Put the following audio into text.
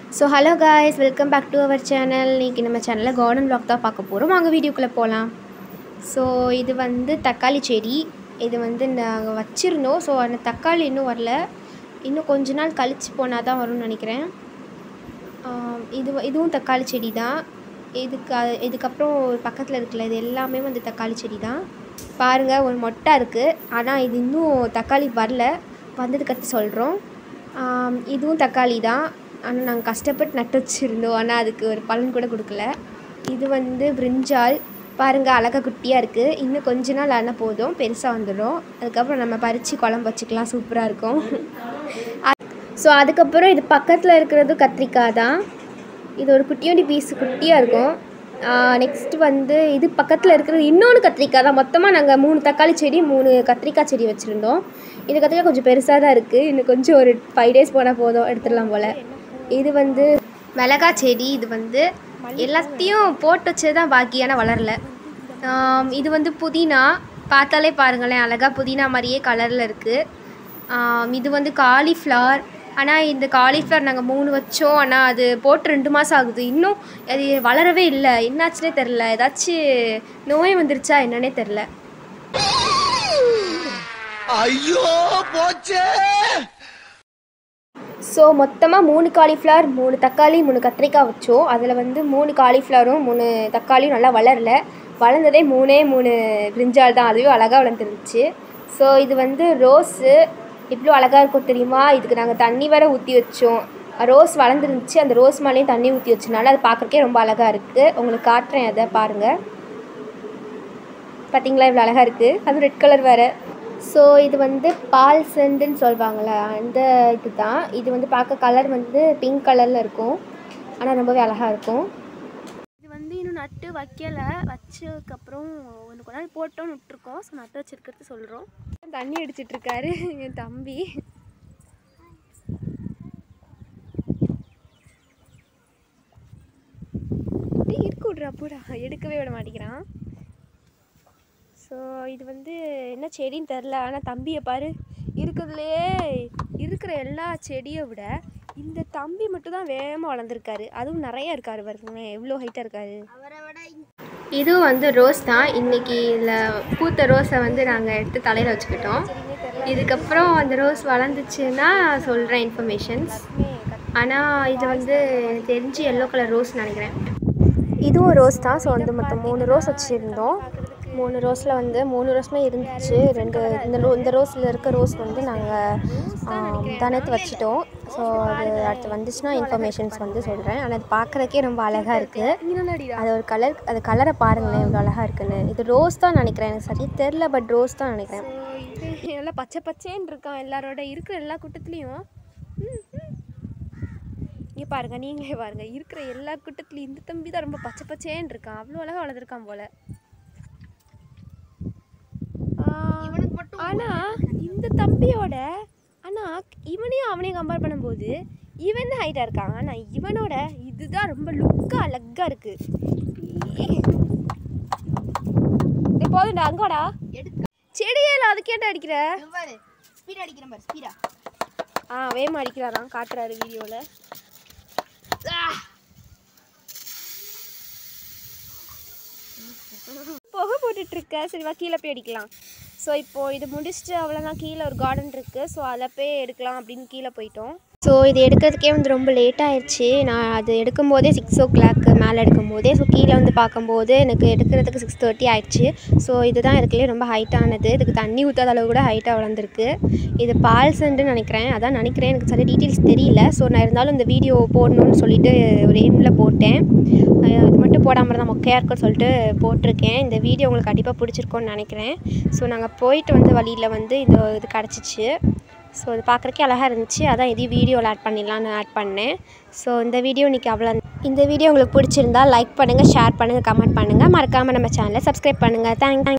so hello guys welcome back to our channel இன்றைக்கி நம்ம சேனலில் கார்டன் vlog தான் பார்க்க போகிறோம் வாங்க வீடியோக்குள்ளே போகலாம் ஸோ இது வந்து தக்காளி செடி இது வந்து நாங்கள் வச்சுருந்தோம் ஸோ அந்த தக்காளி இன்னும் வரல இன்னும் கொஞ்ச நாள் கழித்து போனால் தான் வரும்னு நினைக்கிறேன் ஆம், இது இதுவும் தக்காளி செடி தான் இதுக்கு அ- இதுக்கப்புறம் பக்கத்தில் இருக்குல்ல இது எல்லாமே வந்து தக்காளி செடி தான் பாருங்கள் ஒரு மொட்டை இருக்குது ஆனால் இது இன்னும் தக்காளி வரல வந்ததுக்கடுத்து சொல்கிறோம் இதுவும் தக்காளி தான் ஆனால் நாங்கள் கஷ்டப்பட்டு நட்டு வச்சுருந்தோம் ஆனால் அதுக்கு ஒரு பலன் கூட கொடுக்கல இது வந்து பிரிஞ்சால் பாருங்கள் அழகாக குட்டியாக இருக்குது இன்னும் கொஞ்ச நாள் ஆனால் போதும் பெருசாக வந்துடும் அதுக்கப்புறம் நம்ம பறித்து குழம்பு வச்சுக்கலாம் சூப்பராக இருக்கும் ஸோ அதுக்கப்புறம் இது பக்கத்தில் இருக்கிறது கத்திரிக்காய் தான் இது ஒரு குட்டியோண்டி பீஸ் குட்டியாக இருக்கும் நெக்ஸ்ட் வந்து இது பக்கத்தில் இருக்கிறது இன்னொன்று கத்திரிக்காய் தான் மொத்தமாக நாங்கள் மூணு தக்காளி செடி மூணு கத்திரிக்காய் செடி வச்சுருந்தோம் இது கத்திரிக்காய் கொஞ்சம் பெருசாக தான் இருக்குது இன்னும் கொஞ்சம் ஒரு ஃபைவ் டேஸ் போனால் போதும் எடுத்துடலாம் போல் இது வந்து மிளகா செடி இது வந்து எல்லாத்தையும் போட்டு வச்சது தான் பாக்கி ஆனால் வளரல ஆம், இது வந்து புதினா பார்த்தாலே பாருங்களேன் அழகாக புதினா மாதிரியே கலரில் இருக்குது இது வந்து காலிஃப்ளவர் ஆனால் இந்த காலிஃப்ளவர் நாங்கள் மூணு வச்சோம் ஆனால் அது போட்டு ரெண்டு மாதம் ஆகுது இன்னும் அது வளரவே இல்லை என்னாச்சுனே தெரில ஏதாச்சும் நோய் வந்துருச்சா என்னன்னே தெரில ஐயோ போச்சே ஸோ மொத்தமாக மூணு காலிஃப்ளவர் மூணு தக்காளி மூணு கத்திரிக்காய் வச்சோம் அதில் வந்து மூணு காலிஃப்ளவரும் மூணு தக்காளியும் நல்லா வளரல வளர்ந்ததே மூணே மூணு பிரிஞ்சால் தான் அதுவே அழகாக வளர்ந்துருந்துச்சு ஸோ இது வந்து ரோஸு இவ்வளோ அழகாக இருக்கும் தெரியுமா இதுக்கு நாங்கள் தண்ணி வேற ஊற்றி வச்சோம் ரோஸ் வளர்ந்துருந்துச்சு அந்த ரோஸ் மேலேயும் தண்ணி ஊற்றி வச்சனால அது பார்க்குறக்கே ரொம்ப அழகாக இருக்குது உங்களுக்கு காட்டுறேன் அதை பாருங்கள் பார்த்தீங்களா இவ்வளோ அழகாக இருக்குது அது ரெட் கலர் வேறு ஸோ இது வந்து பால் செண்டுன்னு சொல்லுவாங்கள்ல அந்த இது தான் இது வந்து பார்க்க கலர் வந்து பிங்க் கலரில் இருக்கும் ஆனால் ரொம்பவே அழகாக இருக்கும் இது வந்து இன்னும் நட்டு வைக்கல வச்சதுக்கப்புறம் ஒன்று கொஞ்ச நாள் போட்டோன்னு விட்டுருக்கோம் ஸோ நட்டு வச்சிருக்கிறது சொல்கிறோம் தண்ணி அடிச்சிட்டு இருக்காரு என் தம்பி டேய், இருக்கு விட்றா போடா எடுக்கவே விட மாட்டேங்கிறான் ஸோ இது வந்து என்ன செடின்னு தெரில ஆனால் தம்பியை பாரு இருக்கிறதுலையே இருக்கிற எல்லா செடியை விட இந்த தம்பி மட்டும் தான் வேகமாக வளர்ந்துருக்காரு அதுவும் நிறைய இருக்காரு பாருங்க எவ்வளோ ஹைட்டாக இருக்காரு இதுவும் வந்து ரோஸ் தான் இன்னைக்கு இதில் பூத்த ரோஸை வந்து நாங்கள் எடுத்து தலையில் வச்சுக்கிட்டோம் இதுக்கப்புறம் அந்த ரோஸ் வளர்ந்துச்சுன்னா சொல்கிறேன் இன்ஃபர்மேஷன்ஸ் ஆனால் இது வந்து எனக்கு தெரிஞ்சு எல்லோ கலர் ரோஸ் நினைக்கிறேன் இதுவும் ரோஸ் தான் ஸோ வந்து மொத்தம் மூணு ரோஸ் வச்சுருந்தோம் மூணு ரோஸில் வந்து மூணு ரோஸுமே இருந்துச்சு ரெண்டு இந்த ரோ இந்த ரோஸில் இருக்க ரோஸ் வந்து நாங்கள் தனத்து வச்சுட்டோம் ஸோ அது அடுத்து வந்துச்சுன்னா இன்ஃபர்மேஷன்ஸ் வந்து சொல்கிறேன் ஆனால் அது பார்க்குறதுக்கே ரொம்ப அழகாக இருக்குது அது ஒரு கலர் அது கலரை பாருங்களேன் இவ்வளோ அழகாக இருக்குன்னு இது ரோஸ் தான் நினைக்கிறேன் எனக்கு சரி தெரில பட் ரோஸ் தான் நினைக்கிறேன் இது எல்லாம் பச்சை பச்சேன்னு இருக்கான் எல்லாரோட இருக்கிற எல்லா கூட்டத்துலேயும் இங்கே பாருங்க நீங்களே பாருங்க இருக்கிற எல்லா கூட்டத்துலையும் இந்த தம்பி தான் ரொம்ப பச்சை பச்சேன்னு இருக்கான் அவ்வளோ அழகாக வளர்ந்துருக்கான் போல ஆனால் இந்த தம்பியோட ஆனால் இவனையும் அவனையும் கம்பேர் பண்ணும்போது இவன் தான் ஹைட்டாக இருக்கான் ஆனால் இவனோட இதுதான் ரொம்ப லுக்காக அழகாக இருக்கு டேய், போதும்டா அங்கோடா செடியில் அது கேட்டு அடிக்கிற ஸ்பீட் அடிக்கிறேன் பாரு ஸ்பீடா ஆ வேகமாக அடிக்கிறாராம் காட்டுறாரு வீடியோவில் புகை போட்டுட்ருக்க சரி வா கீழே போய் அடிக்கலாம் ஸோ இப்போது இது முடிச்சுட்டு அவ்வளோதான் கீழே ஒரு கார்டன் இருக்குது ஸோ அதில் போய் எடுக்கலாம் அப்படின்னு கீழே போயிட்டோம் ஸோ இது எடுக்கிறதுக்கே வந்து ரொம்ப லேட் ஆயிடுச்சு நான் அது எடுக்கும்போதே சிக்ஸ் ஓ கிளாக்கு மேலே எடுக்கும்போதே ஸோ கீழே வந்து பார்க்கும்போது எனக்கு எடுக்கிறதுக்கு சிக்ஸ் தேர்ட்டி ஆயிடுச்சு ஸோ இதுதான் இதுக்குள்ளே ரொம்ப ஹைட்டானது இதுக்கு தண்ணி ஊற்றாத அளவு கூட ஹைட்டாக வளர்ந்துருக்கு இது பால் செண்டுன்னு நினைக்கிறேன் அதான் நினைக்கிறேன் எனக்கு சரியா டீட்டெயில்ஸ் தெரியல ஸோ நான் இருந்தாலும் இந்த வீடியோ போடணும்னு சொல்லிட்டு ஒரு எய்மில் போட்டேன் அஹ் இது மட்டும் போடாமல் தான் மொக்கையாக இருக்குன்னு சொல்லிட்டு போட்டிருக்கேன் இந்த வீடியோ உங்களுக்கு கண்டிப்பாக பிடிச்சிருக்கோன்னு நினைக்கிறேன் ஸோ நாங்கள் போயிட்டு வந்து வழியில் வந்து இது இது கிடச்சிச்சு ஸோ இது பார்க்குறக்கே அழகாக இருந்துச்சு அதான் இதையும் வீடியோவில் ஆட் பண்ணிடலான்னு ஆட் பண்ணேன் ஸோ இந்த வீடியோ இன்றைக்கி அவ்வளோ இந்த வீடியோ உங்களுக்கு பிடிச்சிருந்தா லைக் பண்ணுங்கள் ஷேர் பண்ணுங்கள் கமெண்ட் பண்ணுங்கள் மறக்காமல் நம்ம சேனலை சப்ஸ்கிரைப் பண்ணுங்கள் தேங்க்